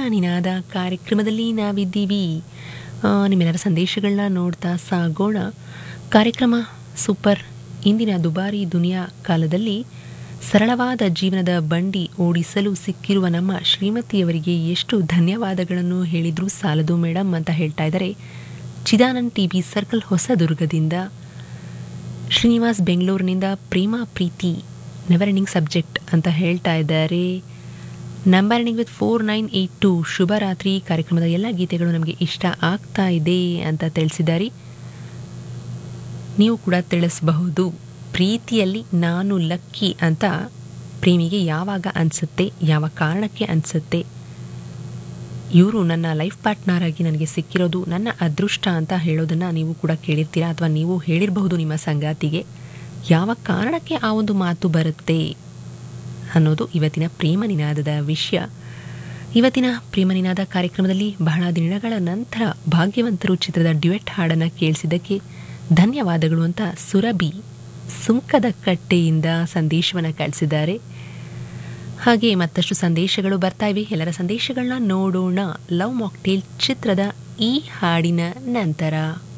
ನಿನಾದ ಕಾರ್ಯಕ್ರಮದಲ್ಲಿ ನಾವಿದ್ದೀವಿ ಆ, ನಿಮ್ಮೆಲ್ಲರ ಸಂದೇಶಗಳನ್ನ ನೋಡ್ತಾ ಸಾಗೋಣ ಕಾರ್ಯಕ್ರಮ ಸೂಪರ್ ಇಂದಿನ ದುಬಾರಿ ದುನಿಯಾ ಕಾಲದಲ್ಲಿ ಸರಳವಾದ ಜೀವನದ ಬಂಡಿ ಓಡಿಸಲು ಸಿಕ್ಕಿರುವ ನಮ್ಮ ಶ್ರೀಮತಿಯವರಿಗೆ ಎಷ್ಟು ಧನ್ಯವಾದಗಳನ್ನು ಹೇಳಿದ್ರೂ ಸಾಲದು ಮೇಡಮ್ ಅಂತ ಹೇಳ್ತಾ ಇದ್ದಾರೆ ಚಿದಾನಂದ್ ಟಿ ಬಿ ಸರ್ಕಲ್ ಹೊಸದುರ್ಗದಿಂದ ಶ್ರೀನಿವಾಸ್ ಬೆಂಗಳೂರಿನಿಂದ ಪ್ರೇಮ ಪ್ರೀತಿ ನೆವರ್ ಎಂಡಿಂಗ್ ಸಬ್ಜೆಕ್ಟ್ ಅಂತ ಹೇಳ್ತಾ ಇದ್ದಾರೆ number ending with four nine eight two ಶುಭರಾತ್ರಿ ಕಾರ್ಯಕ್ರಮದ ಎಲ್ಲ ಗೀತೆಗಳು ನಮಗೆ ಇಷ್ಟ ಆಗ್ತಾ ಇದೆ ಅಂತ ತಿಳಿಸಿದ್ದಾರೆ ನೀವು ಕೂಡ ತಿಳಿಸಬಹುದು ಪ್ರೀತಿಯಲ್ಲಿ ನಾನು ಲಕ್ಕಿ ಅಂತ ಪ್ರೇಮಿಗೆ ಯಾವಾಗ ಅನಿಸುತ್ತೆ ಯಾವ ಕಾರಣಕ್ಕೆ ಅನಿಸುತ್ತೆ ಇವರು ನನ್ನ ಲೈಫ್ ಪಾರ್ಟ್ನರ್ ಆಗಿ ನನಗೆ ಸಿಕ್ಕಿರೋದು ನನ್ನ ಅದೃಷ್ಟ ಅಂತ ಹೇಳೋದನ್ನು ನೀವು ಕೂಡ ಕೇಳಿರ್ತೀರಾ ಅಥವಾ ನೀವು ಹೇಳಿರಬಹುದು ನಿಮ್ಮ ಸಂಗಾತಿಗೆ ಯಾವ ಕಾರಣಕ್ಕೆ ಆ ಒಂದು ಮಾತು ಬರುತ್ತೆ ಅನ್ನೋದು ಇವತ್ತಿನ ಪ್ರೇಮ ನಿನಾದದ ವಿಷಯ ಇವತ್ತಿನ ಪ್ರೇಮ ನಿನಾದ ಕಾರ್ಯಕ್ರಮದಲ್ಲಿ ಬಹಳ ದಿನಗಳ ನಂತರ ಭಾಗ್ಯವಂತರು ಚಿತ್ರದ ಡ್ಯುಯೆಟ್ ಹಾಡನ್ನು ಕೇಳಿಸಿದ್ದಕ್ಕೆ ಧನ್ಯವಾದಗಳು ಅಂತ ಸುರಭಿ ಸುಂಕದ ಕಟ್ಟೆಯಿಂದ ಸಂದೇಶವನ್ನು ಕಳಿಸಿದ್ದಾರೆ ಹಾಗೆ ಮತ್ತಷ್ಟು ಸಂದೇಶಗಳು ಬರ್ತಾ ಇವೆ ಎಲ್ಲರ ಸಂದೇಶಗಳನ್ನ ನೋಡೋಣ ಲವ್ ಮಾಕ್ಟೇಲ್ ಚಿತ್ರದ ಈ ಹಾಡಿನ ನಂತರ